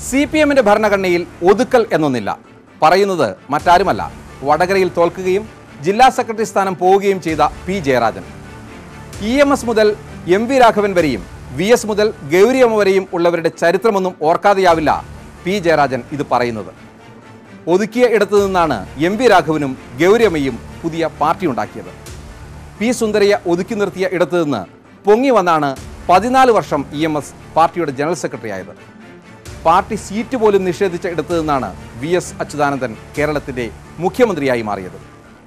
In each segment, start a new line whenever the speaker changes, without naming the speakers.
C P എമ്മിന്റെ ഭരണഘടനയിൽ ഒതുക്കൽ എന്നൊന്നില്ല പറയുന്നത് മറ്റാരുമല്ല വടകരയിൽ തോൽക്കുകയും ജില്ലാ സെക്രട്ടറി സ്ഥാനം പോവുകയും ചെയ്ത P Jayarajan E M S മുതൽ എം വി രാഘവൻ വരെയും വി എസ് മുതൽ ഗൗരിയമ്മ വരെയും ഉള്ളവരുടെ ചരിത്രമൊന്നും ഓർക്കാതെയാവില്ല പി ജയരാജൻ ഇത് പറയുന്നത് ഒതുക്കിയ ഇടത്തു നിന്നാണ് എം വി രാഘവനും ഗൗരിയമ്മയും പുതിയ പാർട്ടി ഉണ്ടാക്കിയത് പി സുന്ദരയെ ഒതുക്കി നിർത്തിയ ഇടത്തു നിന്ന് പൊങ്ങി വന്നാണ് പതിനാല് വർഷം ഇ എം എസ് പാർട്ടിയുടെ ജനറൽ സെക്രട്ടറി ആയത് പാർട്ടി സീറ്റ് പോലും നിഷേധിച്ച ഇടത്തു നിന്നാണ് വി എസ് അച്യുതാനന്ദൻ കേരളത്തിന്റെ മുഖ്യമന്ത്രിയായി മാറിയത്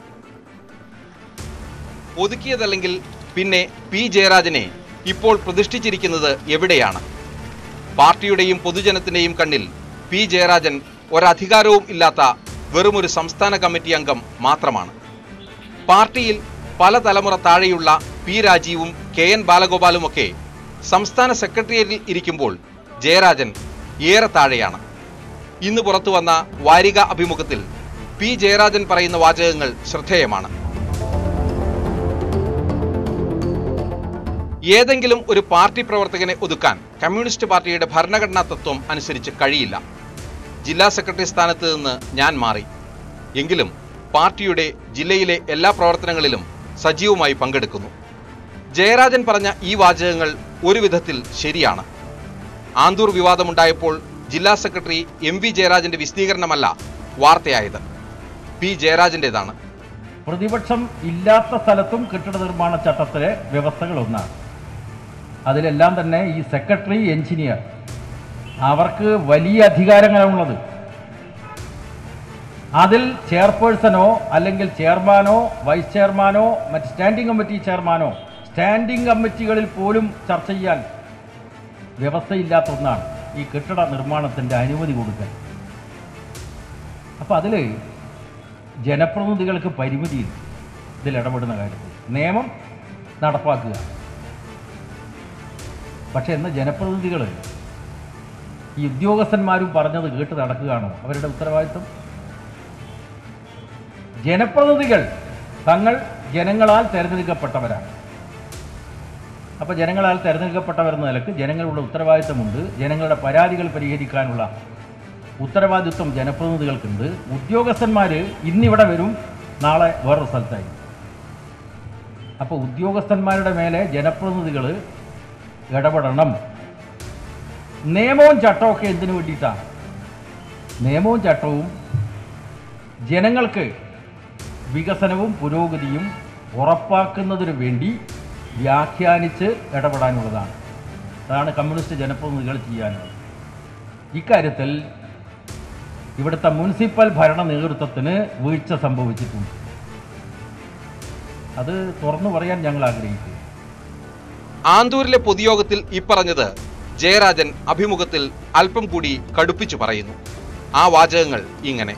ഒതുക്കിയതല്ലെങ്കിൽ പിന്നെ പി ജയരാജനെ ഇപ്പോൾ പ്രതിഷ്ഠിച്ചിരിക്കുന്നത് എവിടെയാണ് പാർട്ടിയുടെയും പൊതുജനത്തിന്റെയും കണ്ണിൽ പി ജയരാജൻ ഒരധികാരവും ഇല്ലാത്ത വെറുമൊരു സംസ്ഥാന കമ്മിറ്റി അംഗം മാത്രമാണ് പാർട്ടിയിൽ പല തലമുറ താഴെയുള്ള പി രാജീവും കെ എൻ ബാലഗോപാലുമൊക്കെ സംസ്ഥാന സെക്രട്ടേറിയറ്റിൽ ഇരിക്കുമ്പോൾ ജയരാജൻ ഏറെ താഴെയാണ് ഇന്ന് പുറത്തു വന്ന വാരിക അഭിമുഖത്തിൽ പി ജയരാജൻ പറയുന്ന വാചകങ്ങൾ ശ്രദ്ധേയമാണ് ഏതെങ്കിലും ഒരു പാർട്ടി പ്രവർത്തകനെ ഒതുക്കാൻ കമ്മ്യൂണിസ്റ്റ് പാർട്ടിയുടെ ഭരണഘടനാ തത്വം അനുസരിച്ച് കഴിയില്ല ജില്ലാ സെക്രട്ടറി സ്ഥാനത്ത് നിന്ന് ഞാൻ മാറി എങ്കിലും പാർട്ടിയുടെ ജില്ലയിലെ എല്ലാ പ്രവർത്തനങ്ങളിലും സജീവമായി പങ്കെടുക്കുന്നു ജയരാജൻ പറഞ്ഞ ഈ വാചകങ്ങൾ ഒരു വിധത്തിൽ ശരിയാണ് ആന്തൂർ വിവാദമുണ്ടായപ്പോൾ ജില്ലാ സെക്രട്ടറി എം വി ജയരാജന്റെ വിശദീകരണമല്ല വാർത്തയായത് പി ജയരാജന്റേതാണ്
പ്രതിപക്ഷം ഇല്ലാത്ത സ്ഥലത്തും കെട്ടിട നിർമ്മാണ ചട്ടത്തിലെ വ്യവസ്ഥകൾ ഒന്നാണ് അതിലെല്ലാം തന്നെ ഈ സെക്രട്ടറി എഞ്ചിനീയർ അവർക്ക് വലിയ അധികാരങ്ങളാണുള്ളത് അതിൽ ചെയർപേഴ്സണോ അല്ലെങ്കിൽ ചെയർമാനോ വൈസ് ചെയർമാനോ മറ്റ് സ്റ്റാൻഡിംഗ് കമ്മിറ്റി ചെയർമാനോ സ്റ്റാൻഡിംഗ് കമ്മിറ്റികളിൽ പോലും ചർച്ച ചെയ്യാൻ വ്യവസ്ഥയില്ലാത്ത ഒന്നാണ് ഈ കെട്ടിട നിർമ്മാണത്തിൻ്റെ അനുമതി കൊടുക്കൽ അപ്പോൾ അതിൽ ജനപ്രതിനിധികൾക്ക് പരിമിതിയില്ല ഇതിൽ ഇടപെടുന്ന കാര്യത്തിൽ നിയമം നടപ്പാക്കുക പക്ഷെ ഇന്ന് ജനപ്രതിനിധികൾ ഈ ഉദ്യോഗസ്ഥന്മാരും പറഞ്ഞത് കേട്ട് നടക്കുകയാണോ അവരുടെ ഉത്തരവാദിത്വം ജനപ്രതിനിധികൾ തങ്ങൾ ജനങ്ങളാൽ തിരഞ്ഞെടുക്കപ്പെട്ടവരാണ് അപ്പോൾ ജനങ്ങളാൽ തിരഞ്ഞെടുക്കപ്പെട്ടവരെന്ന നിലക്ക് ജനങ്ങളുടെ ഉത്തരവാദിത്തമുണ്ട് ജനങ്ങളുടെ പരാതികൾ പരിഹരിക്കാനുള്ള ഉത്തരവാദിത്വം ജനപ്രതിനിധികൾക്കുണ്ട് ഉദ്യോഗസ്ഥന്മാർ ഇന്നിവിടെ വരും നാളെ വേറൊരു സ്ഥലത്തായി അപ്പോൾ ഉദ്യോഗസ്ഥന്മാരുടെ മേലെ ജനപ്രതിനിധികൾ ഇടപെടണം നിയമവും ചട്ടമൊക്കെ എന്തിനു വേണ്ടിയിട്ടാണ് നിയമവും ചട്ടവും ജനങ്ങൾക്ക് വികസനവും പുരോഗതിയും ഉറപ്പാക്കുന്നതിനു വേണ്ടി വ്യാഖ്യാനിച്ച് ഇടപെടാനുള്ളതാണ് അതാണ് കമ്മ്യൂണിസ്റ്റ് ജനപ്രതിനിധികൾ ചെയ്യാനുള്ളത് ഇക്കാര്യത്തിൽ ഇവിടുത്തെ മുനിസിപ്പൽ ഭരണ നേതൃത്വത്തിന് വീഴ്ച സംഭവിച്ചിട്ടുണ്ട് അത് തുറന്നു പറയാൻ ഞങ്ങൾ ആഗ്രഹിക്കുന്നു
ആന്തൂരിലെ പൊതുയോഗത്തിൽ ഇപ്പറഞ്ഞത് ജയരാജൻ അഭിമുഖത്തിൽ അല്പം കൂടി കടുപ്പിച്ചു പറയുന്നു ആ വാചകങ്ങൾ ഇങ്ങനെ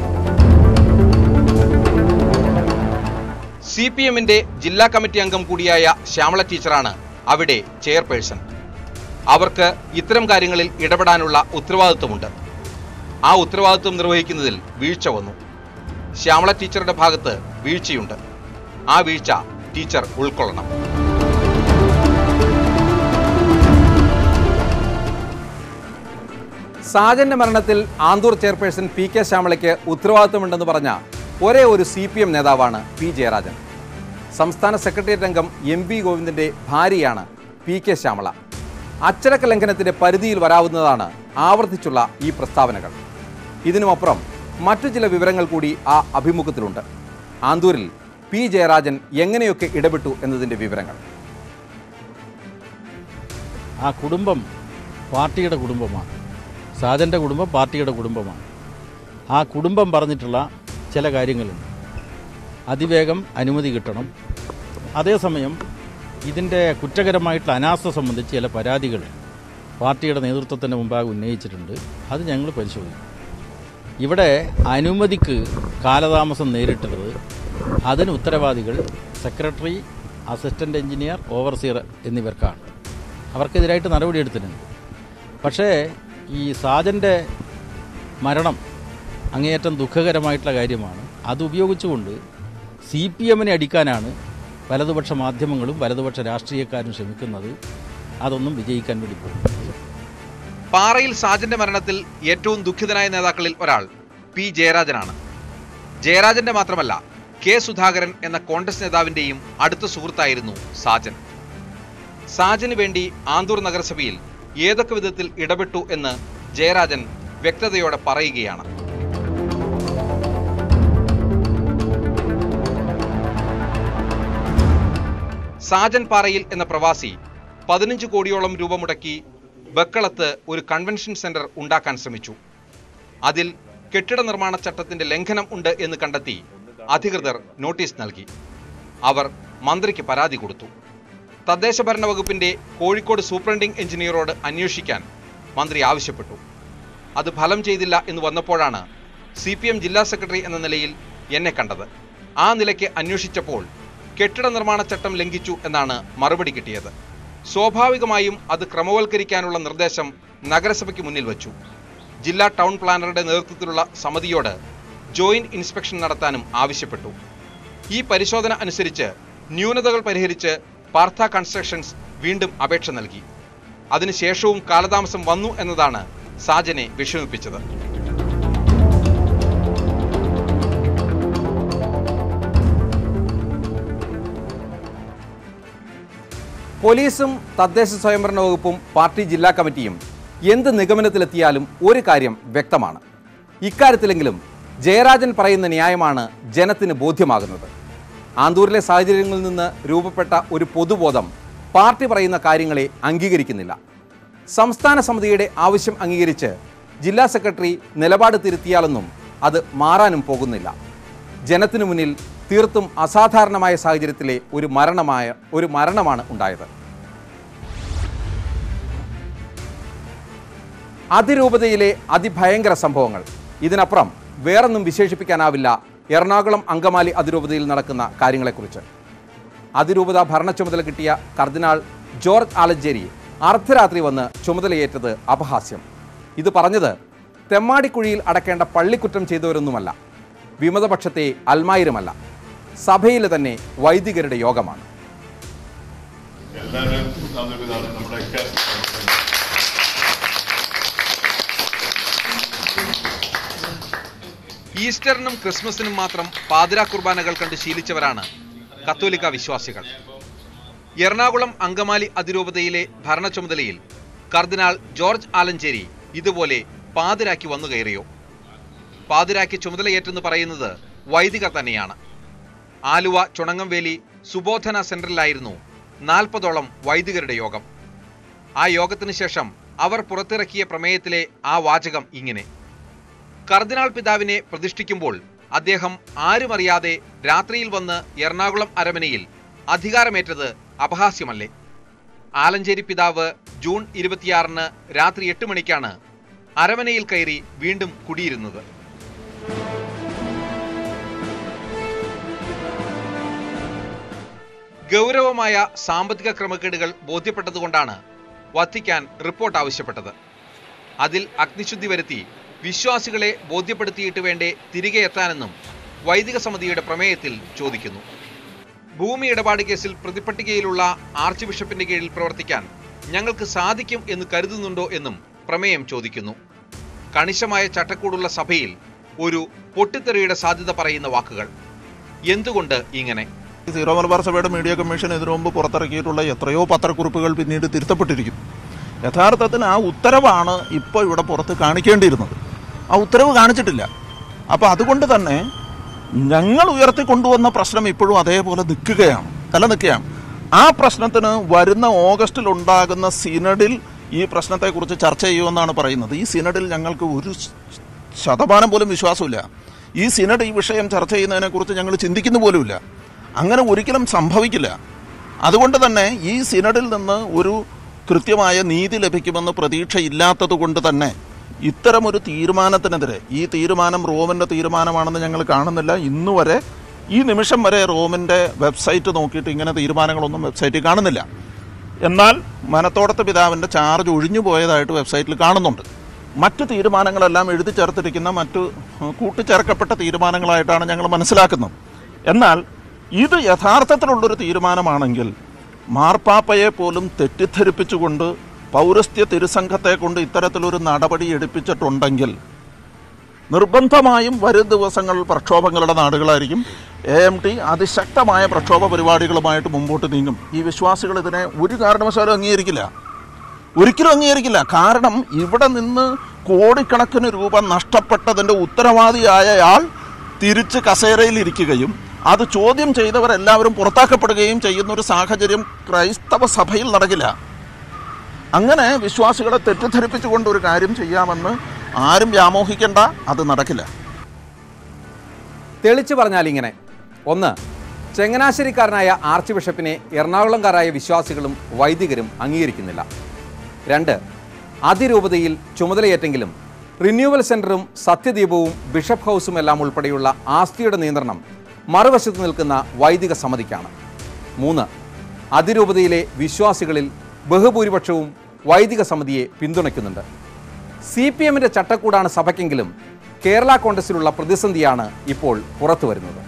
സി പി എമ്മിന്റെ ജില്ലാ കമ്മിറ്റി അംഗം കൂടിയായ ശ്യാമള ടീച്ചറാണ് അവിടെ ചെയർപേഴ്സൺ അവർക്ക് ഇത്തരം കാര്യങ്ങളിൽ ഇടപെടാനുള്ള ഉത്തരവാദിത്വമുണ്ട് ആ ഉത്തരവാദിത്വം നിർവഹിക്കുന്നതിൽ വീഴ്ച വന്നു ശ്യാമള ടീച്ചറുടെ ഭാഗത്ത് വീഴ്ചയുണ്ട് ആ വീഴ്ച ടീച്ചർ ഉൾക്കൊള്ളണം സാജന്റെ മരണത്തിൽ ആന്തൂർ ചെയർപേഴ്സൺ പി കെ ശ്യാമളയ്ക്ക് ഉത്തരവാദിത്വമുണ്ടെന്ന് പറഞ്ഞ ഒരേ ഒരു സി പി എം നേതാവാണ് പി ജയരാജൻ സംസ്ഥാന സെക്രട്ടേറിയറ്റ് അംഗം എം വി ഗോവിന്ദന്റെ ഭാര്യയാണ് പി കെ ശ്യാമള അച്ചടക്ക ലംഘനത്തിന്റെ പരിധിയിൽ വരാവുന്നതാണ് ആവർത്തിച്ചുള്ള ഈ പ്രസ്താവനകൾ ഇതിനുമപ്പുറം മറ്റു ചില വിവരങ്ങൾ കൂടി ആ അഭിമുഖത്തിലുണ്ട് ആന്തൂരിൽ പി ജയരാജൻ എങ്ങനെയൊക്കെ ഇടപെട്ടു എന്നതിന്റെ വിവരങ്ങൾ
ആ കുടുംബം പാർട്ടിയുടെ കുടുംബമാണ് സാജൻ്റെ കുടുംബം പാർട്ടിയുടെ കുടുംബമാണ് ആ കുടുംബം പറഞ്ഞിട്ടുള്ള ചില കാര്യങ്ങളുണ്ട് അതിവേഗം അനുമതി കിട്ടണം അതേസമയം ഇതിൻ്റെ കുറ്റകരമായിട്ടുള്ള അനാസ്ഥ സംബന്ധിച്ച് ചില പരാതികൾ പാർട്ടിയുടെ നേതൃത്വത്തിൻ്റെ മുമ്പാകെ ഉന്നയിച്ചിട്ടുണ്ട് അത് ഞങ്ങൾ പരിശോധിക്കും ഇവിടെ അനുമതിക്ക് കാലതാമസം നേരിട്ടത് അതിന് ഉത്തരവാദികൾ സെക്രട്ടറി അസിസ്റ്റൻ്റ് എഞ്ചിനീയർ ഓവർസിയർ എന്നിവർക്കാണ് അവർക്കെതിരായിട്ട് നടപടിയെടുത്തിട്ടുണ്ട് പക്ഷേ ഈ സാജൻ്റെ മരണം അങ്ങേയറ്റം ദുഃഖകരമായിട്ടുള്ള കാര്യമാണ് അത് ഉപയോഗിച്ചുകൊണ്ട് സി പി എമ്മിനെ അടിക്കാനാണ് വലതുപക്ഷ മാധ്യമങ്ങളും വലതുപക്ഷ രാഷ്ട്രീയക്കാരും ശ്രമിക്കുന്നത് അതൊന്നും വിജയിക്കാൻ വേണ്ടി പോകും
പാറയിൽ സാജന്റെ മരണത്തിൽ ഏറ്റവും ദുഃഖിതനായ നേതാക്കളിൽ ഒരാൾ പി ജയരാജനാണ് ജയരാജന്റെ മാത്രമല്ല കെ സുധാകരൻ എന്ന കോൺഗ്രസ് നേതാവിന്റെയും അടുത്ത സുഹൃത്തായിരുന്നു സാജൻ സാജന് വേണ്ടി ആന്തൂർ നഗരസഭയിൽ ഏതൊക്കെ വിധത്തിൽ ഇടപെട്ടു എന്ന് ജയരാജൻ വ്യക്തതയോടെ പറയുകയാണ് സാജൻ പാറയിൽ എന്ന പ്രവാസി പതിനഞ്ച് കോടിയോളം രൂപ മുടക്കി ബക്കളത്ത് ഒരു കൺവെൻഷൻ സെന്റർ ഉണ്ടാക്കാൻ ശ്രമിച്ചു അതിൽ കെട്ടിട നിർമ്മാണ ചട്ടത്തിന്റെ ലംഘനം ഉണ്ട് എന്ന് കണ്ടെത്തി അധികൃതർ നോട്ടീസ് നൽകി അവർ മന്ത്രിക്ക് പരാതി കൊടുത്തു തദ്ദേശ ഭരണ വകുപ്പിന്റെ കോഴിക്കോട് സൂപ്രണ്ടിംഗ് എഞ്ചിനീയറോട് അന്വേഷിക്കാൻ മന്ത്രി ആവശ്യപ്പെട്ടു അത് ഫലം ചെയ്തില്ല എന്ന് വന്നപ്പോഴാണ് സി പി എം ജില്ലാ സെക്രട്ടറി എന്ന നിലയിൽ എന്നെ കണ്ടത് ആ നിലയ്ക്ക് അന്വേഷിച്ചപ്പോൾ കെട്ടിട നിർമ്മാണ ചട്ടം ലംഘിച്ചു എന്നാണ് മറുപടി കിട്ടിയത് സ്വാഭാവികമായും അത് ക്രമവൽക്കരിക്കാനുള്ള നിർദ്ദേശം നഗരസഭയ്ക്ക് മുന്നിൽ വച്ചു ജില്ലാ ടൗൺ പ്ലാനറുടെ നേതൃത്വത്തിലുള്ള സമിതിയോട് ജോയിന്റ് ഇൻസ്പെക്ഷൻ നടത്താനും ആവശ്യപ്പെട്ടു ഈ പരിശോധന അനുസരിച്ച് ന്യൂനതകൾ പരിഹരിച്ച് പാർത്ഥ കൺസ്ട്രക്ഷൻസ് വീണ്ടും അപേക്ഷ നൽകി അതിനുശേഷവും കാലതാമസം വന്നു എന്നതാണ് സാജനെ വിഷമിപ്പിച്ചത് പോലീസും തദ്ദേശ സ്വയംഭരണ വകുപ്പും പാർട്ടി ജില്ലാ കമ്മിറ്റിയും എന്ത് നിഗമനത്തിലെത്തിയാലും ഒരു കാര്യം വ്യക്തമാണ് ഇക്കാര്യത്തിലെങ്കിലും ജയരാജൻ പറയുന്ന ന്യായമാണ് ജനത്തിന് ബോധ്യമാകുന്നത് ആന്തൂരിലെ സാഹചര്യങ്ങളിൽ നിന്ന് രൂപപ്പെട്ട ഒരു പൊതുബോധം പാർട്ടി പറയുന്ന കാര്യങ്ങളെ അംഗീകരിക്കുന്നില്ല സംസ്ഥാന സമിതിയുടെ ആവശ്യം അംഗീകരിച്ച് ജില്ലാ സെക്രട്ടറി നിലപാട് തിരുത്തിയാലൊന്നും അത് മാറാനും പോകുന്നില്ല ജനത്തിനു മുന്നിൽ തീർത്തും അസാധാരണമായ സാഹചര്യത്തിലെ ഒരു മരണമായ ഒരു മരണമാണ് ഉണ്ടായത് അതിരൂപതയിലെ അതിഭയങ്കര സംഭവങ്ങൾ ഇതിനപ്പുറം വേറൊന്നും വിശേഷിപ്പിക്കാനാവില്ല എറണാകുളം അങ്കമാലി അതിരൂപതയിൽ നടക്കുന്ന കാര്യങ്ങളെക്കുറിച്ച് അതിരൂപത ഭരണ ചുമതല കിട്ടിയ കർദിനാൾ ജോർജ് ആലഞ്ചേരി അർദ്ധരാത്രി വന്ന് ചുമതലയേറ്റത് അപഹാസ്യം ഇത് പറഞ്ഞത് തെമ്മാടിക്കുഴിയിൽ അടക്കേണ്ട പള്ളിക്കുറ്റം ചെയ്തവരൊന്നുമല്ല വിമതപക്ഷത്തെ അൽമായിരുമല്ല സഭയിലെ തന്നെ വൈദികരുടെ യോഗമാണ്
എല്ലാവരും നന്ദിതാണ് നമ്മുടെയൊക്കെ
ഈസ്റ്ററിനും ക്രിസ്മസിനും മാത്രം പാതിരാ കുർബാനകൾ കണ്ട് ശീലിച്ചവരാണ് കത്തോലിക്ക വിശ്വാസികൾ എറണാകുളം അങ്കമാലി അതിരൂപതയിലെ ഭരണ ചുമതലയിൽ കർദിനാൾ ജോർജ് ആലഞ്ചേരി ഇതുപോലെ പാതിരാക്കി വന്നു കയറിയോ പാതിരാക്കി ചുമതലയേറ്റെന്ന് പറയുന്നത് വൈദികർ തന്നെയാണ് ആലുവ ചുണങ്ങംവേലി സുബോധന സെന്ററിലായിരുന്നു നാൽപ്പതോളം വൈദികരുടെ യോഗം ആ യോഗത്തിന് ശേഷം അവർ പുറത്തിറക്കിയ പ്രമേയത്തിലെ ആ വാചകം ഇങ്ങനെ കർദിനാൾ പിതാവിനെ പ്രതിഷ്ഠിക്കുമ്പോൾ അദ്ദേഹം ആരുമറിയാതെ രാത്രിയിൽ വന്ന് എറണാകുളം അരമനയിൽ അധികാരമേറ്റത് അപഹാസ്യമല്ലേ ആലഞ്ചേരി പിതാവ് ജൂൺ ഇരുപത്തിയാറിന് രാത്രി എട്ട് മണിക്കാണ് അരമനയിൽ കയറി വീണ്ടും കുടിയിരുന്നത് ഗൗരവമായ സാമ്പത്തിക ക്രമക്കേടുകൾ ബോധ്യപ്പെട്ടതുകൊണ്ടാണ് വത്തിക്കാൻ റിപ്പോർട്ട് ആവശ്യപ്പെട്ടത് അതിൽ അഗ്നിശുദ്ധി വരുത്തി വിശ്വാസികളെ ബോധ്യപ്പെടുത്തിയിട്ട് വേണ്ടേ തിരികെ എത്താനെന്നും വൈദിക സമിതിയുടെ പ്രമേയത്തിൽ ചോദിക്കുന്നു ഭൂമി ഇടപാട് കേസിൽ പ്രതിപട്ടികയിലുള്ള ആർച്ച് ബിഷപ്പിന്റെ കീഴിൽ പ്രവർത്തിക്കാൻ ഞങ്ങൾക്ക് സാധിക്കും എന്ന് കരുതുന്നുണ്ടോ എന്നും പ്രമേയം ചോദിക്കുന്നു കണിശമായ ചട്ടക്കൂടുള്ള സഭയിൽ ഒരു പൊട്ടിത്തെറിയുടെ സാധ്യത പറയുന്ന വാക്കുകൾ എന്തുകൊണ്ട് ഇങ്ങനെ
സീറോ മലബാർ സഭയുടെ മീഡിയ കമ്മീഷൻ ഇതിനു മുമ്പ് പുറത്തിറക്കിയിട്ടുള്ള എത്രയോ പത്രക്കുറിപ്പുകൾ പിന്നീട് തിരുത്തപ്പെട്ടിരിക്കും യഥാർത്ഥത്തിന് ആ ഉത്തരവാണ് ഇപ്പോൾ ഇവിടെ പുറത്ത് കാണിക്കേണ്ടിയിരുന്നത് ആ ഉത്തരവ് കാണിച്ചിട്ടില്ല അപ്പോൾ അതുകൊണ്ട് തന്നെ ഞങ്ങൾ ഉയർത്തിക്കൊണ്ടുവന്ന പ്രശ്നം ഇപ്പോഴും അതേപോലെ നിൽക്കുകയാണ് നിലനിൽക്കുകയാണ് ആ പ്രശ്നത്തിന് വരുന്ന ഓഗസ്റ്റിൽ ഉണ്ടാകുന്ന സിനഡിൽ ഈ പ്രശ്നത്തെക്കുറിച്ച് ചർച്ച ചെയ്യുമെന്നാണ് പറയുന്നത് ഈ സിനഡിൽ ഞങ്ങൾക്ക് ഒരു ശതമാനം പോലും വിശ്വാസമില്ല ഈ സിനഡ് ഈ വിഷയം ചർച്ച ചെയ്യുന്നതിനെക്കുറിച്ച് ഞങ്ങൾ ചിന്തിക്കുന്ന പോലുമില്ല അങ്ങനെ ഒരിക്കലും സംഭവിക്കില്ല അതുകൊണ്ട് തന്നെ ഈ സിനഡിൽ നിന്ന് ഒരു കൃത്യമായ നീതി ലഭിക്കുമെന്ന് പ്രതീക്ഷയില്ലാത്തത് കൊണ്ട് തന്നെ ഇത്തരമൊരു തീരുമാനത്തിനെതിരെ ഈ തീരുമാനം റോമിൻ്റെ തീരുമാനമാണെന്ന് ഞങ്ങൾ കാണുന്നില്ല ഇന്നു വരെ ഈ നിമിഷം വരെ റോമിൻ്റെ വെബ്സൈറ്റ് നോക്കിയിട്ട് ഇങ്ങനെ തീരുമാനങ്ങളൊന്നും വെബ്സൈറ്റിൽ കാണുന്നില്ല എന്നാൽ മനത്തോടത്തെ പിതാവിൻ്റെ ചാർജ് ഒഴിഞ്ഞു പോയതായിട്ട് വെബ്സൈറ്റിൽ കാണുന്നുണ്ട് മറ്റ് തീരുമാനങ്ങളെല്ലാം എഴുതി ചേർത്തിരിക്കുന്ന മറ്റു ഏഹ്, കൂട്ടിച്ചേർക്കപ്പെട്ട തീരുമാനങ്ങളായിട്ടാണ് ഞങ്ങൾ മനസ്സിലാക്കുന്നത് എന്നാൽ ഇത് യഥാർത്ഥത്തിലുള്ളൊരു തീരുമാനമാണെങ്കിൽ മാർപ്പാപ്പയെ പോലും തെറ്റിദ്ധരിപ്പിച്ചുകൊണ്ട് പൗരസ്ത്യ തിരുസംഘത്തെ കൊണ്ട് ഇത്തരത്തിലൊരു നടപടി എടുപ്പിച്ചിട്ടുണ്ടെങ്കിൽ നിർബന്ധമായും വരും ദിവസങ്ങളിൽ പ്രക്ഷോഭങ്ങളുടെ നാടുകളായിരിക്കും എ എം ടി അതിശക്തമായ പ്രക്ഷോഭ പരിപാടികളുമായിട്ട് മുമ്പോട്ട് നീങ്ങും ഈ വിശ്വാസികൾ ഇതിനെ ഒരു കാരണവശാലും അംഗീകരിക്കില്ല ഒരിക്കലും അംഗീകരിക്കില്ല കാരണം ഇവിടെ നിന്ന് കോടിക്കണക്കിന് രൂപ നഷ്ടപ്പെട്ടതിൻ്റെ ഉത്തരവാദിയായയാൾ തിരിച്ച് കസേരയിൽ ഇരിക്കുകയും അത് ചോദ്യം ചെയ്തവരെല്ലാവരും പുറത്താക്കപ്പെടുകയും ചെയ്യുന്ന ഒരു സാഹചര്യം ക്രൈസ്തവ സഭയിൽ നടക്കില്ല അങ്ങനെ വിശ്വാസികളെ തെറ്റിദ്ധരിപ്പിച്ചുകൊണ്ട് ഒരു കാര്യം ചെയ്യാമെന്ന് ആരും വ്യാമോഹിക്കേണ്ട അത് നടക്കില്ല
തെളിച്ചു പറഞ്ഞാൽ ഇങ്ങനെ ഒന്ന് ചങ്ങനാശ്ശേരിക്കാരനായ ആർച്ച് ബിഷപ്പിനെ എറണാകുളംകാരായ വിശ്വാസികളും വൈദികരും അംഗീകരിക്കുന്നില്ല രണ്ട് അതിരൂപതയിൽ ചുമതലയേറ്റെങ്കിലും റിന്യൂവൽ സെന്ററും സത്യദീപവും ബിഷപ്പ് ഹൗസും എല്ലാം ഉൾപ്പെടെയുള്ള ആസ്തിയുടെ നിയന്ത്രണം മറുവശത്ത് നിൽക്കുന്ന വൈദിക സമിതിക്കാണ് മൂന്ന് അതിരൂപതയിലെ വിശ്വാസികളിൽ ബഹുഭൂരിപക്ഷവും വൈദിക സമിതിയെ പിന്തുണയ്ക്കുന്നുണ്ട് സി പി എമ്മിന്റെ ചട്ടക്കൂടാണ് സഭയ്ക്കെങ്കിലും കേരള കോൺഗ്രസിലുള്ള പ്രതിസന്ധിയാണ് ഇപ്പോൾ പുറത്തു വരുന്നത്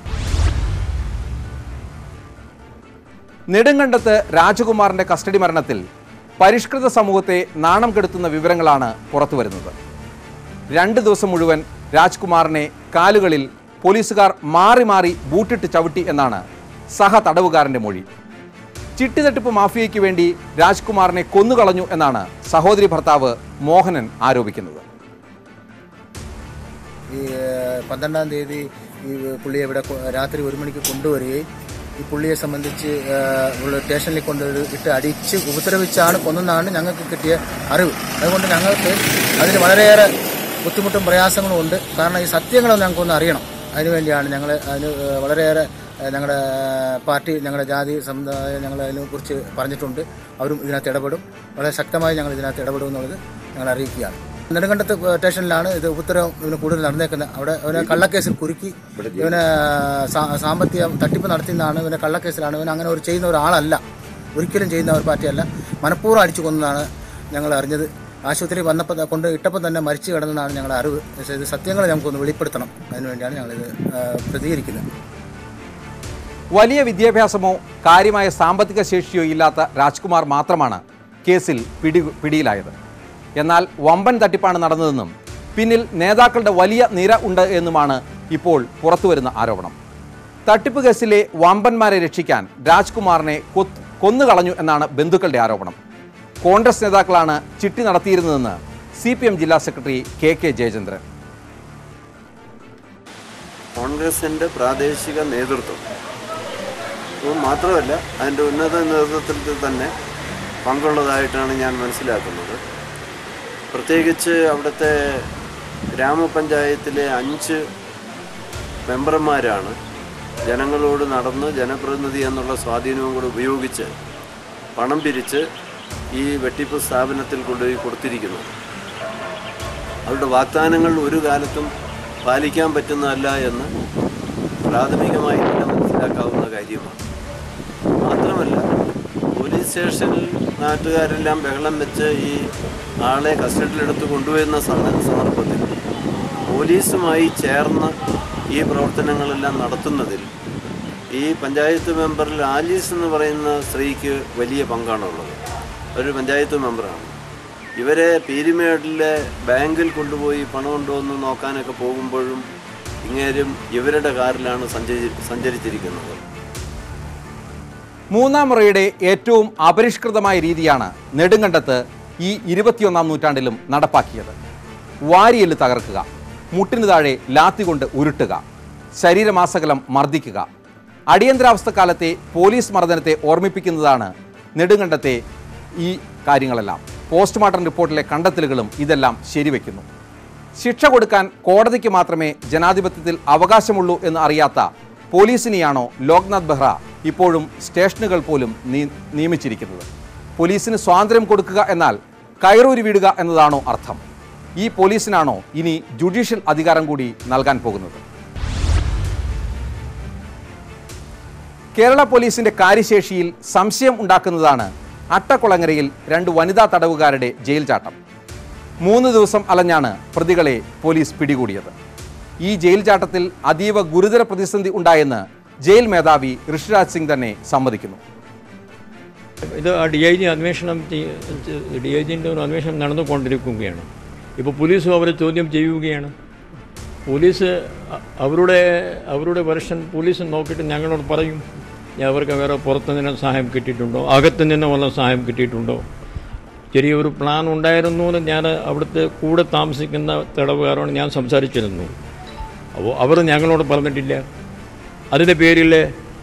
നെടുങ്കണ്ടത്ത് രാജകുമാറിന്റെ കസ്റ്റഡി മരണത്തിൽ പരിഷ്കൃത സമൂഹത്തെ നാണം കെടുത്തുന്ന വിവരങ്ങളാണ് പുറത്തു വരുന്നത് രണ്ട് ദിവസം മുഴുവൻ രാജ്കുമാറിനെ കാലുകളിൽ പോലീസുകാർ മാറി മാറി ബൂട്ടിട്ട് ചവിട്ടി എന്നാണ് സഹ തടവുകാരന്റെ മൊഴി ചിട്ടിതട്ടിപ്പ് മാഫിയയ്ക്ക് വേണ്ടി രാജ്കുമാറിനെ കൊന്നുകളഞ്ഞു എന്നാണ് സഹോദരി ഭർത്താവ് മോഹനൻ ആരോപിക്കുന്നത്
ഈ ഏഹ്, പന്ത്രണ്ടാം തീയതി ഈ പുള്ളിയെ ഇവിടെ കൊ- രാത്രി ഒരു മണിക്ക് കൊണ്ടുവരികയും ഈ പുള്ളിയെ സംബന്ധിച്ച് ഏഹ്, ഉള്ള സ്റ്റേഷനിൽ കൊണ്ട് ഇട്ട് അടിച്ച് ഉപദ്രവിച്ചാണ് കൊന്നെന്നാണ് ഞങ്ങൾക്ക് കിട്ടിയ അറിവ് അതുകൊണ്ട് ഞങ്ങൾക്ക് അതിന് വളരെയേറെ ബുദ്ധിമുട്ടും പ്രയാസങ്ങളും ഉണ്ട് കാരണം ഈ സത്യങ്ങളൊന്നും ഞങ്ങൾക്കൊന്ന് അറിയണം അതിനുവേണ്ടിയാണ് ഞങ്ങൾ അതിന് ഏഹ്, വളരെയേറെ ഏഹ്, ഞങ്ങളുടെ പാർട്ടി ഞങ്ങളുടെ ജാതി സമുദായം ഞങ്ങൾ അതിനെക്കുറിച്ച് പറഞ്ഞിട്ടുണ്ട് അവരും ഇതിനകത്ത് ഇടപെടും വളരെ ശക്തമായി ഞങ്ങൾ ഇതിനകത്ത് ഇടപെടും എന്നുള്ളത് ഞങ്ങൾ അറിയിക്കുകയാണ് നെടുങ്കണ്ടത്ത് സ്റ്റേഷനിലാണ് ഇത് ഉപദ്രവം ഇവന് കൂടുതൽ നടന്നേക്കുന്നത് അവിടെ അവനെ കള്ളക്കേസിൽ കുരുക്കി ഇവനെ സാ- സാമ്പത്തിക തട്ടിപ്പ് നടത്തുന്നതാണ് ഇവനെ കള്ളക്കേസിലാണ് ഇവൻ അങ്ങനെ ഒരു ചെയ്യുന്ന ഒരാളല്ല ഒരിക്കലും ചെയ്യുന്ന ഒരു പാർട്ടിയല്ല മനഃപൂർവ്വം അടിച്ചു കൊന്നതാണ് ഞങ്ങൾ അറിഞ്ഞത് ആശുപത്രി വന്നപ്പോൾ ത- കൊണ്ട് ഇട്ടപ്പോൾ തന്നെ മരിച്ചു കിടന്നതാണ് ഞങ്ങളുടെ അറിവ് പക്ഷേ ഇത് സത്യങ്ങൾ നമുക്കൊന്ന് വെളിപ്പെടുത്തണം അതിനുവേണ്ടിയാണ് ഞങ്ങളിത് ആ, പ്രതികരിക്കുന്നത്
വലിയ വിദ്യാഭ്യാസമോ കാര്യമായ സാമ്പത്തിക ശേഷിയോ ഇല്ലാത്ത രാജ്കുമാർ മാത്രമാണ് കേസിൽ പിടി പിടിയിലായത് എന്നാൽ വമ്പൻ തട്ടിപ്പാണ് നടന്നതെന്നും പിന്നിൽ നേതാക്കളുടെ വലിയ നിര ഉണ്ട് എന്നുമാണ് ഇപ്പോൾ പുറത്തുവരുന്ന ആരോപണം തട്ടിപ്പ് കേസിലെ വമ്പന്മാരെ രക്ഷിക്കാൻ രാജ്കുമാറിനെ കൊത്ത് കൊന്നുകളഞ്ഞു എന്നാണ് ബന്ധുക്കളുടെ ആരോപണം കോൺഗ്രസ് നേതാക്കളാണ് ചിട്ടി നടത്തിയിരുന്നതെന്ന് സി ജില്ലാ സെക്രട്ടറി കെ കെ ജയചന്ദ്രൻ
കോൺഗ്രസിൻ്റെ പ്രാദേശിക നേതൃത്വം ഇത് മാത്രമല്ല അതിൻ്റെ ഉന്നത നേതൃത്വത്തിൽ തന്നെ പങ്കുള്ളതായിട്ടാണ് ഞാൻ മനസ്സിലാക്കുന്നത് പ്രത്യേകിച്ച് അവിടുത്തെ ഗ്രാമപഞ്ചായത്തിലെ അഞ്ച് മെമ്പർമാരാണ് ജനങ്ങളോട് നടന്ന് ജനപ്രതിനിധി എന്നുള്ള സ്വാധീനവും കൂടെ ഉപയോഗിച്ച് പണം പിരിച്ച് ഈ വെട്ടിപ്പ് സ്ഥാപനത്തിൽ കൊണ്ടുപോയി കൊടുത്തിരിക്കുന്നത് അവരുടെ വാഗ്ദാനങ്ങൾ ഒരു കാലത്തും പാലിക്കാൻ പറ്റുന്നതല്ല എന്ന് പ്രാഥമികമായി തന്നെ മനസ്സിലാക്കാവുന്ന കാര്യമാണ് മാത്രമല്ല പോലീസ് സ്റ്റേഷനിൽ നാട്ടുകാരെല്ലാം ബഹളം വെച്ച് ഈ ആളെ കസ്റ്റഡിയിലെടുത്ത് കൊണ്ടുവരുന്ന സന്ദ- സന്ദർഭത്തിൽ പോലീസുമായി ചേർന്ന് ഈ പ്രവർത്തനങ്ങളെല്ലാം നടത്തുന്നതിൽ ഈ പഞ്ചായത്ത് മെമ്പറിൽ ആലീസ് എന്ന് പറയുന്ന സ്ത്രീക്ക് വലിയ പങ്കാണുള്ളത് ഒരു പഞ്ചായത്ത് മെമ്പറാണ് ഇവരെ പീരിമേഡിലെ ബാങ്കിൽ കൊണ്ടുപോയി പണമുണ്ടോ എന്ന് നോക്കാനൊക്കെ പോകുമ്പോഴും ഇങ്ങേരും ഇവരുടെ കാറിലാണ് സഞ്ചരി സഞ്ചരിച്ചിരിക്കുന്നത്
മൂന്നാം മുറയുടെ ഏറ്റവും അപരിഷ്കൃതമായ രീതിയാണ് നെടുങ്കണ്ടത്ത് ഈ ഇരുപത്തിയൊന്നാം നൂറ്റാണ്ടിലും നടപ്പാക്കിയത് വാരിയെല്ല് തകർക്കുക മുട്ടിന് താഴെ ലാത്തി കൊണ്ട് ഉരുട്ടുക ശരീരമാസകലം മർദ്ദിക്കുക അടിയന്തരാവസ്ഥ കാലത്തെ പോലീസ് മർദ്ദനത്തെ ഓർമ്മിപ്പിക്കുന്നതാണ് നെടുങ്കണ്ടത്തെ ഈ കാര്യങ്ങളെല്ലാം പോസ്റ്റ്മോർട്ടം റിപ്പോർട്ടിലെ കണ്ടെത്തലുകളും ഇതെല്ലാം ശരിവെക്കുന്നു ശിക്ഷ കൊടുക്കാൻ കോടതിക്ക് മാത്രമേ ജനാധിപത്യത്തിൽ അവകാശമുള്ളൂ എന്ന് അറിയാത്ത പോലീസിനെയാണോ ലോക്നാഥ് ബെഹ്റ ഇപ്പോഴും സ്റ്റേഷനുകൾ പോലും നീ- നിയമിച്ചിരിക്കുന്നത് പോലീസിന് സ്വാതന്ത്ര്യം കൊടുക്കുക എന്നാൽ കയറൂരി വിടുക എന്നതാണോ അർത്ഥം ഈ പോലീസിനാണോ ഇനി ജുഡീഷ്യൽ അധികാരം കൂടി നൽകാൻ പോകുന്നത് കേരള പോലീസിന്റെ കാര്യശേഷിയിൽ സംശയം ഉണ്ടാക്കുന്നതാണ് അട്ടക്കുളങ്ങരയിൽ രണ്ട് വനിതാ തടവുകാരുടെ ജയിൽ ചാട്ടം മൂന്ന് ദിവസം അലഞ്ഞാണ് പ്രതികളെ പോലീസ് പിടികൂടിയത് ഈ ജയിൽ ചാട്ടത്തിൽ അതീവ ഗുരുതര പ്രതിസന്ധി ഉണ്ടായെന്ന് ജയിൽ മേധാവി ഋഷിരാജ് സിംഗ് തന്നെ സമ്മതിക്കുന്നു
ഇത് ആ ഡി ഐ ജി അന്വേഷണം ഡി ഐ ജിൻ്റെ ഒരു അന്വേഷണം നടന്നുകൊണ്ടിരിക്കുകയാണ് ഇപ്പോൾ പോലീസും അവരെ ചോദ്യം ചെയ്യുകയാണ് പോലീസ് അ- അവരുടെ അവരുടെ വെർഷൻ പോലീസ് നോക്കിയിട്ട് ഞങ്ങളോട് പറയും ഞാൻ അവർക്ക് വേറെ പുറത്തു നിന്ന് സഹായം കിട്ടിയിട്ടുണ്ടോ അകത്തു നിന്ന് വല്ല സഹായം കിട്ടിയിട്ടുണ്ടോ ചെറിയൊരു പ്ലാൻ ഉണ്ടായിരുന്നു എന്ന് ഞാൻ അവിടുത്തെ കൂടെ താമസിക്കുന്ന തടവുകാരോട് ഞാൻ സംസാരിച്ചിരുന്നു അപ്പോൾ അവർ ഞങ്ങളോട് പറഞ്ഞിട്ടില്ല അതിൻ്റെ പേരിൽ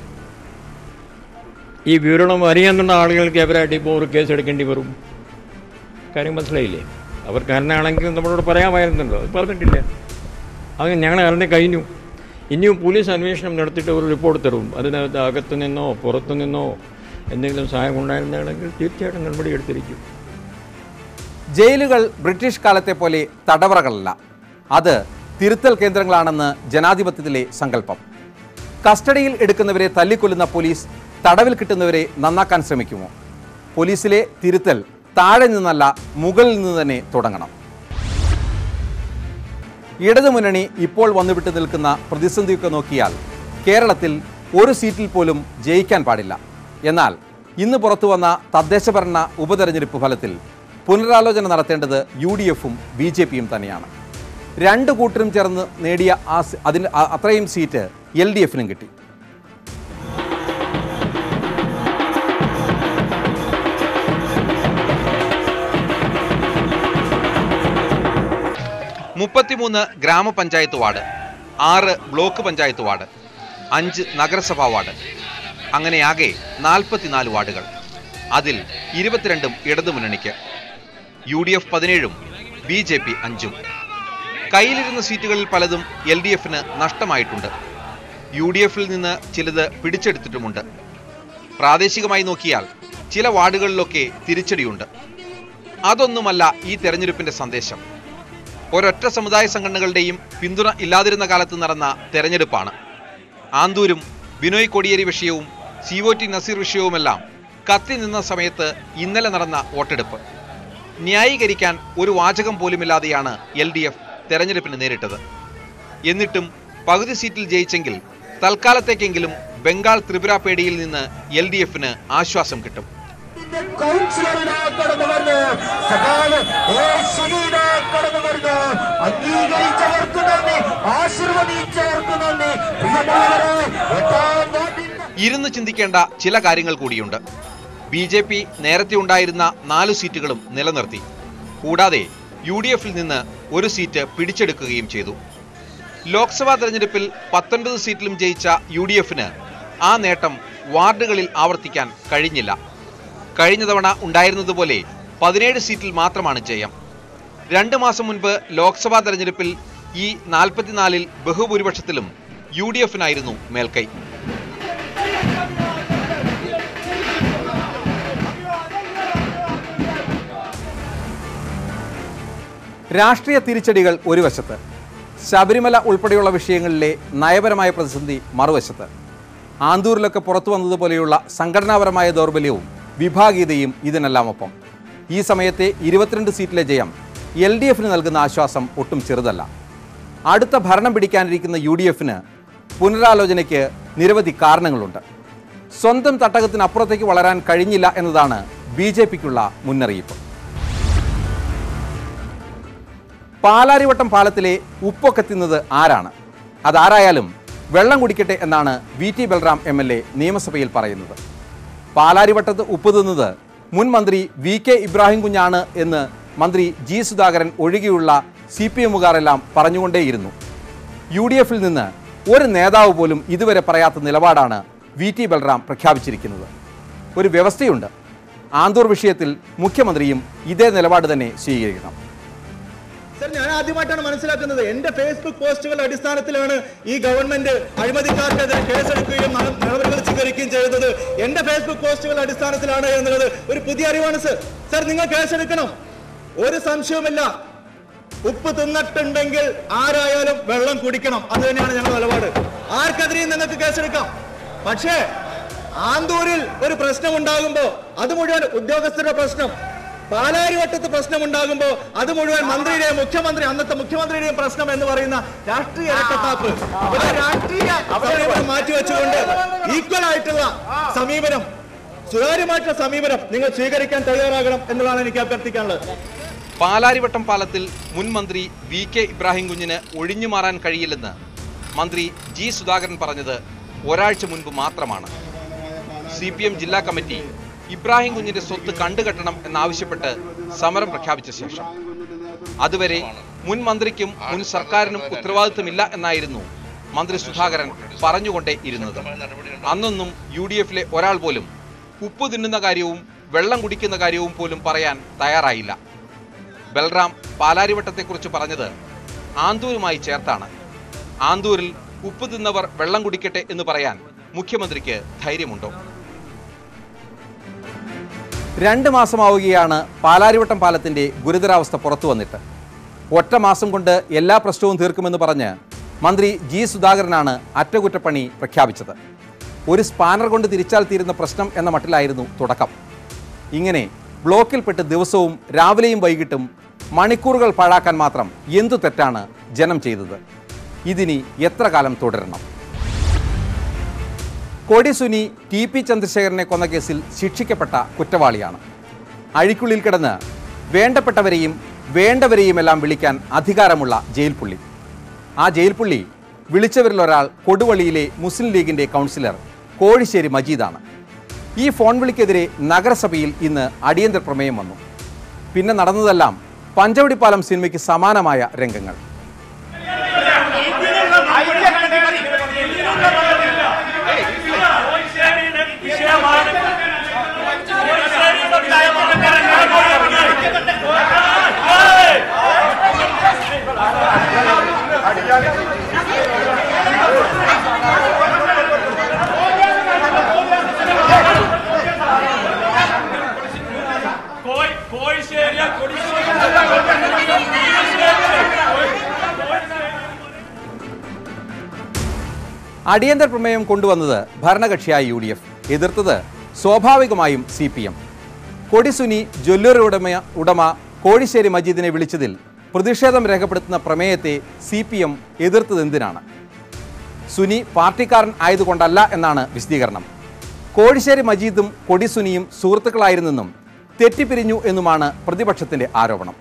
ഈ വിവരണം അറിയാവുന്ന ആളുകൾക്ക് എവരായിട്ട് ഇപ്പോൾ ഒരു കേസ് എടുക്കേണ്ടി വരും കാര്യം മനസ്സിലായില്ലേ അവർ കാരണമാണെങ്കിൽ നമ്മളോട് പറയാമായിരുന്നല്ലോ അത് പറഞ്ഞിട്ടില്ല അത് ഞങ്ങൾ അറിഞ്ഞ് കഴിഞ്ഞു ഇനിയും പോലീസ് അന്വേഷണം നടത്തിയിട്ട് ഒരു റിപ്പോർട്ട് തരും അതിനകത്ത് അകത്തു നിന്നോ പുറത്തു നിന്നോ എന്തെങ്കിലും സഹായം ഉണ്ടായിരുന്നാണെങ്കിൽ തീർച്ചയായിട്ടും നടപടി എടുത്തിരിക്കും
ജയിലുകൾ ബ്രിട്ടീഷ് കാലത്തെ പോലെ തടവറകളല്ല അത് തിരുത്തൽ കേന്ദ്രങ്ങളാണെന്ന് ജനാധിപത്യത്തിലെ സങ്കല്പം കസ്റ്റഡിയിൽ എടുക്കുന്നവരെ തല്ലിക്കൊല്ലുന്ന പോലീസ് തടവിൽ കിട്ടുന്നവരെ നന്നാക്കാൻ ശ്രമിക്കുമോ പോലീസിലെ തിരുത്തൽ താഴെ നിന്നല്ല മുകളിൽ നിന്ന് തന്നെ തുടങ്ങണം ഇടതുമുന്നണി ഇപ്പോൾ വന്നുവിട്ട് നിൽക്കുന്ന പ്രതിസന്ധിയൊക്കെ നോക്കിയാൽ കേരളത്തിൽ ഒരു സീറ്റിൽ പോലും ജയിക്കാൻ പാടില്ല എന്നാൽ ഇന്ന് പുറത്തു വന്ന തദ്ദേശഭരണ ഉപതെരഞ്ഞെടുപ്പ് ഫലത്തിൽ പുനരാലോചന നടത്തേണ്ടത് യു ഡി എഫും ബി ജെ പിയും തന്നെയാണ് രണ്ട് കൂട്ടരും ചേർന്ന് നേടിയ ആ സ- അതിന് അ- അത്രയും സീറ്റ് എൽ ഡി എഫിനും കിട്ടി മുപ്പത്തിമൂന്ന് ഗ്രാമപഞ്ചായത്ത് വാർഡ് ആറ് ബ്ലോക്ക് പഞ്ചായത്ത് വാർഡ് അഞ്ച് നഗരസഭാ വാർഡ് അങ്ങനെയാകെ നാൽപ്പത്തിനാല് വാർഡുകൾ അതിൽ ഇരുപത്തിരണ്ടും ഇടതുമുന്നണിക്ക് യു ഡി എഫ് പതിനേഴും ബി ജെ പി അഞ്ചും കയ്യിലിരുന്ന സീറ്റുകളിൽ പലതും എൽ ഡി എഫിന് നഷ്ടമായിട്ടുണ്ട് യു ഡി എഫിൽ നിന്ന് ചിലത് പിടിച്ചെടുത്തിട്ടുമുണ്ട് പ്രാദേശികമായി നോക്കിയാൽ ചില വാർഡുകളിലൊക്കെ തിരിച്ചടിയുണ്ട് അതൊന്നുമല്ല ഈ തെരഞ്ഞെടുപ്പിന്റെ സന്ദേശം ഒരൊറ്റ സമുദായ സംഘടനകളുടെയും പിന്തുണ ഇല്ലാതിരുന്ന കാലത്ത് നടന്ന തെരഞ്ഞെടുപ്പാണ് ആന്തൂരും ബിനോയ് കൊടിയേരി വിഷയവും സി ഒ ടി നസീർ വിഷയവുമെല്ലാം കത്തി നിന്ന സമയത്ത് ഇന്നലെ നടന്ന വോട്ടെടുപ്പ് ന്യായീകരിക്കാൻ ഒരു വാചകം പോലുമില്ലാതെയാണ് എൽ ഡി എഫ് തെരഞ്ഞെടുപ്പിന് നേരിട്ടത് എന്നിട്ടും പകുതി സീറ്റിൽ ജയിച്ചെങ്കിൽ തൽക്കാലത്തേക്കെങ്കിലും ബംഗാൾ ത്രിപുര പേടിയിൽ നിന്ന് എൽ ഡി എഫിന് ആശ്വാസം കിട്ടും
കൗൺസിലറിനെ കടന്നു വരുന്നു സകാല യേശുവിനെ കടന്നു വരുന്നു അംഗീകരിച്ചവർക്ക് നന്ദി ആശീർവദിച്ചവർക്ക് നന്ദി പ്രിയമുള്ളവരെ എട്ടാം വാർഡിൽ
ഇരുന്ന് ചിന്തിക്കേണ്ട ചില കാര്യങ്ങൾ കൂടിയുണ്ട് ബി ജെ പി നേരത്തെ ഉണ്ടായിരുന്ന നാല് സീറ്റുകളും നിലനിർത്തി കൂടാതെ യു ഡി എഫിൽ നിന്ന് ഒരു സീറ്റ് പിടിച്ചെടുക്കുകയും ചെയ്തു ലോക്സഭാ തെരഞ്ഞെടുപ്പിൽ പത്തൊൻപത് സീറ്റിലും ജയിച്ച യു ഡി എഫിന് ആ നേട്ടം വാർഡുകളിൽ ആവർത്തിക്കാൻ കഴിഞ്ഞില്ല കഴിഞ്ഞ തവണ ഉണ്ടായിരുന്നതുപോലെ പതിനേഴ് സീറ്റിൽ മാത്രമാണ് ജയം രണ്ട് മാസം മുൻപ് ലോക്സഭാ തെരഞ്ഞെടുപ്പിൽ ഈ നാൽപ്പത്തിനാലിൽ ബഹുഭൂരിപക്ഷത്തിലും യു ഡി എഫിനായിരുന്നു മേൽക്കൈ രാഷ്ട്രീയ തിരിച്ചടികൾ ഒരു വശത്ത് ശബരിമല ഉൾപ്പെടെയുള്ള വിഷയങ്ങളിലെ നയപരമായ പ്രതിസന്ധി മറുവശത്ത് ആന്തൂരിലൊക്കെ പുറത്തു വന്നതുപോലെയുള്ള സംഘടനാപരമായ ദൗർബല്യവും വിഭാഗീയതയും ഇതിനെല്ലാമൊപ്പം ഈ സമയത്തെ ഇരുപത്തിരണ്ട് സീറ്റിലെ ജയം എൽ ഡി എഫിന് നൽകുന്ന ആശ്വാസം ഒട്ടും ചെറുതല്ല അടുത്ത ഭരണം പിടിക്കാനിരിക്കുന്ന യു ഡി എഫിന് പുനരാലോചനയ്ക്ക് നിരവധി കാരണങ്ങളുണ്ട് സ്വന്തം തട്ടകത്തിനപ്പുറത്തേക്ക് വളരാൻ കഴിഞ്ഞില്ല എന്നതാണ് ബി ജെ പിക്കുള്ള മുന്നറിയിപ്പ് പാലാരിവട്ടം പാലത്തിലെ ഉപ്പൊക്കെ തിന്നത് ആരാണ് അതാരായാലും വെള്ളം കുടിക്കട്ടെ എന്നാണ് V T Balram M L A നിയമസഭയിൽ പറയുന്നത് പാലാരിവട്ടത്ത് ഉപ്പ് തിന്നത് മുൻ മന്ത്രി വി കെ ഇബ്രാഹിം കുഞ്ഞാണ് എന്ന് മന്ത്രി ജി സുധാകരൻ ഒഴികെയുള്ള സി പി എമ്മുകാരെല്ലാം പറഞ്ഞുകൊണ്ടേയിരുന്നു യു ഡി എഫിൽ നിന്ന് ഒരു നേതാവ് പോലും ഇതുവരെ പറയാത്ത നിലപാടാണ് വി ടി ബൽറാം പ്രഖ്യാപിച്ചിരിക്കുന്നത് ഒരു വ്യവസ്ഥയുണ്ട് ആന്തൂർ വിഷയത്തിൽ മുഖ്യമന്ത്രിയും ഇതേ നിലപാട് തന്നെ സ്വീകരിക്കണം
സർ ഞാൻ ആദ്യമായിട്ടാണ് മനസ്സിലാക്കുന്നത് എന്റെ ഫേസ്ബുക്ക് പോസ്റ്റുകളുടെ അടിസ്ഥാനത്തിലാണ് ഈ ഗവൺമെന്റ് അഴിമതിക്കാർക്കെതിരെ കേസെടുക്കുകയും നട- നടപടികൾ സ്വീകരിക്കുകയും ചെയ്യുന്നത് എന്റെ ഫേസ്ബുക്ക് പോസ്റ്റുകളുടെ അടിസ്ഥാനത്തിലാണ് എന്നുള്ളത് ഒരു പുതിയ അറിവാണ് സർ സർ നിങ്ങൾ കേസെടുക്കണം ഒരു സംശയവുമില്ല ഉപ്പ് തിന്നിട്ടുണ്ടെങ്കിൽ ആരായാലും വെള്ളം കുടിക്കണം അത് തന്നെയാണ് ഞങ്ങളുടെ നിലപാട് ആർക്കെതിരെയും നിങ്ങൾക്ക് കേസെടുക്കാം പക്ഷേ ആന്തൂരിൽ ഒരു പ്രശ്നം ഉണ്ടാകുമ്പോ അത് മുഴുവൻ ഉദ്യോഗസ്ഥരുടെ പ്രശ്നം പാലാരിവട്ടത്ത് പ്രശ്നമുണ്ടാകുമ്പോ അത് മുഴുവൻ മന്ത്രിയുടെയും മുഖ്യമന്ത്രി അന്നത്തെ മുഖ്യമന്ത്രിയുടെയും പ്രശ്നം എന്ന് പറയുന്ന രാഷ്ട്രീയ ഇരട്ടത്താപ്പ് ഒരു രാഷ്ട്രീയ സമീപനം മാറ്റിവെച്ചുകൊണ്ട് ഈക്വൽ ആയിട്ടുള്ള സമീപനം സുതാര്യമായിട്ടുള്ള സമീപനം നിങ്ങൾ സ്വീകരിക്കാൻ തയ്യാറാകണം എന്നുള്ളതാണ് എനിക്ക് അഭ്യർത്ഥിക്കാനുള്ളത്
പാലാരിവട്ടം പാലത്തിൽ മുൻ മന്ത്രി വി കെ ഇബ്രാഹിം കുഞ്ഞിന് ഒഴിഞ്ഞു മാറാൻ കഴിയില്ലെന്ന് മന്ത്രി ജി സുധാകരൻ പറഞ്ഞത് ഒരാഴ്ച മുൻപ് മാത്രമാണ് സി പി എം ജില്ലാ കമ്മിറ്റി ഇബ്രാഹിം കുഞ്ഞിന്റെ സ്വത്ത് കണ്ടുകെട്ടണം എന്നാവശ്യപ്പെട്ട് സമരം പ്രഖ്യാപിച്ച ശേഷം അതുവരെ മുൻ മന്ത്രിക്കും മുൻ സർക്കാരിനും ഉത്തരവാദിത്തമില്ല എന്നായിരുന്നു മന്ത്രി സുധാകരൻ പറഞ്ഞുകൊണ്ടേ ഇരുന്നത് അന്നൊന്നും യു ഡി എഫിലെ ഒരാൾ പോലും ഉപ്പ് തിന്നുന്ന കാര്യവും വെള്ളം കുടിക്കുന്ന കാര്യവും പോലും പറയാൻ തയ്യാറായില്ല ബൽറാം പാലാരിവട്ടത്തെക്കുറിച്ച് പറഞ്ഞത് ആന്തൂരുമായി ചേർത്താണ് ആന്തൂരിൽ ഉപ്പ് തിന്നവർ വെള്ളം കുടിക്കട്ടെ എന്ന് പറയാൻ മുഖ്യമന്ത്രിക്ക് ധൈര്യമുണ്ടോ രണ്ട് മാസമാവുകയാണ് പാലാരിവട്ടം പാലത്തിന്റെ ഗുരുതരാവസ്ഥ പുറത്തു വന്നിട്ട് ഒറ്റ മാസം കൊണ്ട് എല്ലാ പ്രശ്നവും തീർക്കുമെന്ന് പറഞ്ഞ് മന്ത്രി ജി സുധാകരനാണ് അറ്റകുറ്റപ്പണി പ്രഖ്യാപിച്ചത് ഒരു സ്പാനർ കൊണ്ട് തിരിച്ചാൽ തീരുന്ന പ്രശ്നം എന്ന മട്ടിലായിരുന്നു തുടക്കം ഇങ്ങനെ ബ്ലോക്കിൽപ്പെട്ട് ദിവസവും രാവിലെയും വൈകിട്ടും മണിക്കൂറുകൾ പാഴാക്കാൻ മാത്രം എന്തു തെറ്റാണ് ജനം ചെയ്തത് ഇതിനി എത്ര കാലം തുടരണം കൊടി സുനി ടി പി ചന്ദ്രശേഖരനെ കൊന്ന കേസിൽ ശിക്ഷിക്കപ്പെട്ട കുറ്റവാളിയാണ് അഴിക്കുള്ളിൽ കിടന്ന് വേണ്ടപ്പെട്ടവരെയും വേണ്ടവരെയുമെല്ലാം വിളിക്കാൻ അധികാരമുള്ള ജയിൽ പുള്ളി ആ ജയിൽ പുള്ളി വിളിച്ചവരിലൊരാൾ കൊടുവള്ളിയിലെ മുസ്ലിം ലീഗിന്റെ കൗൺസിലർ കോഴിശ്ശേരി മജീദാണ് ഈ ഫോൺ വിളിക്കെതിരെ നഗരസഭയിൽ ഇന്ന് അടിയന്തര പ്രമേയം വന്നു പിന്നെ നടന്നതെല്ലാം പഞ്ചവടിപ്പാലം സിനിമയ്ക്ക് സമാനമായ രംഗങ്ങൾ അടിയന്തര പ്രമേയം കൊണ്ടുവന്നത് ഭരണകക്ഷിയായ യു ഡി എഫ് എതിർത്തത് സ്വാഭാവികമായും C P M Kodi Suni jewellery ഉടമ ഉടമ കോഴിശ്ശേരി മജീദിനെ വിളിച്ചതിൽ പ്രതിഷേധം രേഖപ്പെടുത്തുന്ന പ്രമേയത്തെ സി പി എം എതിർത്തതെന്തിനാണ് സുനി പാർട്ടിക്കാരൻ ആയതുകൊണ്ടല്ല എന്നാണ് വിശദീകരണം കോഴിശ്ശേരി മജീദും കൊടിസുനിയും സുഹൃത്തുക്കളായിരുന്നെന്നും തെറ്റിപ്പിരിഞ്ഞു എന്നുമാണ് പ്രതിപക്ഷത്തിന്റെ ആരോപണം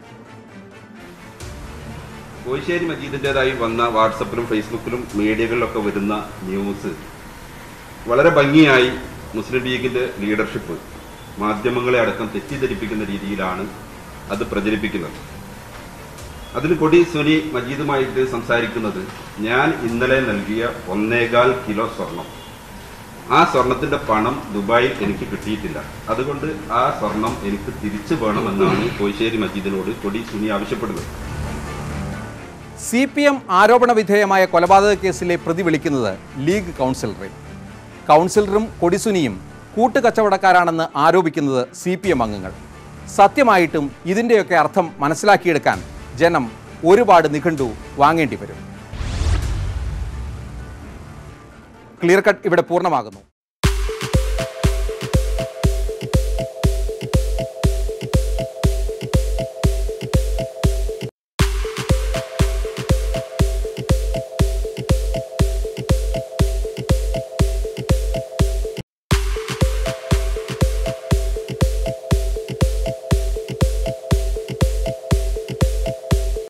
കോഴിശ്ശേരി മജീദിൻ്റെതായി വന്ന വാട്സപ്പിലും ഫേസ്ബുക്കിലും മീഡിയകളിലൊക്കെ വരുന്ന ന്യൂസ് വളരെ ഭംഗിയായി മുസ്ലിം ലീഗിന്റെ ലീഡർഷിപ്പ് മാധ്യമങ്ങളെ അടക്കം തെറ്റിദ്ധരിപ്പിക്കുന്ന രീതിയിലാണ് അത് പ്രചരിപ്പിക്കുന്നത് അതിൽ കൊടി സുനി മജീദുമായിട്ട് സംസാരിക്കുന്നത് ഞാൻ ഇന്നലെ നൽകിയ ഒന്നേകാൽ കിലോ സ്വർണം ആ സ്വർണത്തിന്റെ പണം ദുബായിൽ എനിക്ക് കിട്ടിയിട്ടില്ല അതുകൊണ്ട് ആ സ്വർണം എനിക്ക് തിരിച്ചു വേണമെന്നാണ് കോഴിശ്ശേരി മജീദിനോട് കൊടി സുനി ആവശ്യപ്പെടുന്നത്
സി പി എം ആരോപണ വിധേയമായ കൊലപാതക കേസിലെ പ്രതി വിളിക്കുന്നത് ലീഗ് കൗൺസിലറെ കൗൺസിലറും കൊടിസുനിയും കൂട്ടുകച്ചവടക്കാരാണെന്ന് ആരോപിക്കുന്നത് സി പി എം അംഗങ്ങൾ സത്യമായിട്ടും ഇതിൻ്റെയൊക്കെ അർത്ഥം മനസ്സിലാക്കിയെടുക്കാൻ ജനം ഒരുപാട് നിഘണ്ടു വാങ്ങേണ്ടി വരും ക്ലിയർ കട്ട് ഇവിടെ പൂർണ്ണമാകുന്നു